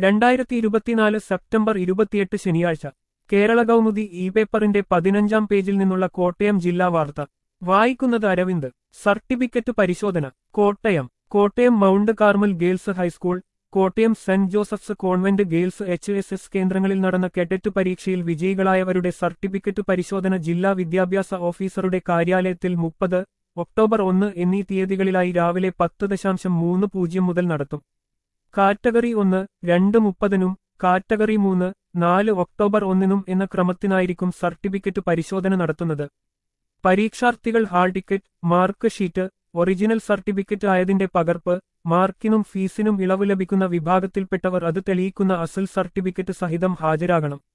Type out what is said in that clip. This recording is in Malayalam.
രണ്ടായിരത്തി ഇരുപത്തിനാല് സെപ്റ്റംബർ ഇരുപത്തിയെട്ട് ശനിയാഴ്ച കേരള കൗമുദി ഇ പേപ്പറിന്റെ പതിനഞ്ചാം പേജിൽ നിന്നുള്ള കോട്ടയം ജില്ലാ വാർത്ത വായിക്കുന്നത് അരവിന്ദ് സർട്ടിഫിക്കറ്റ് പരിശോധന Kottayam Kottayam Mount Carmel girls high school Kottayam Saint Joseph's convent girls H S S കേന്ദ്രങ്ങളിൽ നടന്ന കെഡറ്റ് പരീക്ഷയിൽ വിജയികളായവരുടെ സർട്ടിഫിക്കറ്റ് പരിശോധന ജില്ലാ വിദ്യാഭ്യാസ ഓഫീസറുടെ കാര്യാലയത്തിൽ മുപ്പത് ഒക്ടോബർ ഒന്ന് എന്നീ തീയതികളിലായി രാവിലെ പത്ത് ദശാംശം മൂന്ന് പൂജ്യം മുതൽ നടത്തും കാറ്റഗറി ഒന്ന് രണ്ട് മുപ്പതിനും കാറ്റഗറി മൂന്ന് നാല് ഒക്ടോബർ ഒന്നിനും എന്ന ക്രമത്തിനായിരിക്കും സർട്ടിഫിക്കറ്റ് പരിശോധന നടത്തുന്നത് പരീക്ഷാർത്ഥികൾ hall ticket mark sheet original certificate ആയതിന്റെ പകർപ്പ് മാർക്കിനും ഫീസിനും ഇളവ് ലഭിക്കുന്ന വിഭാഗത്തിൽപ്പെട്ടവർ അത് തെളിയിക്കുന്ന അസൽ സർട്ടിഫിക്കറ്റ് സഹിതം ഹാജരാകണം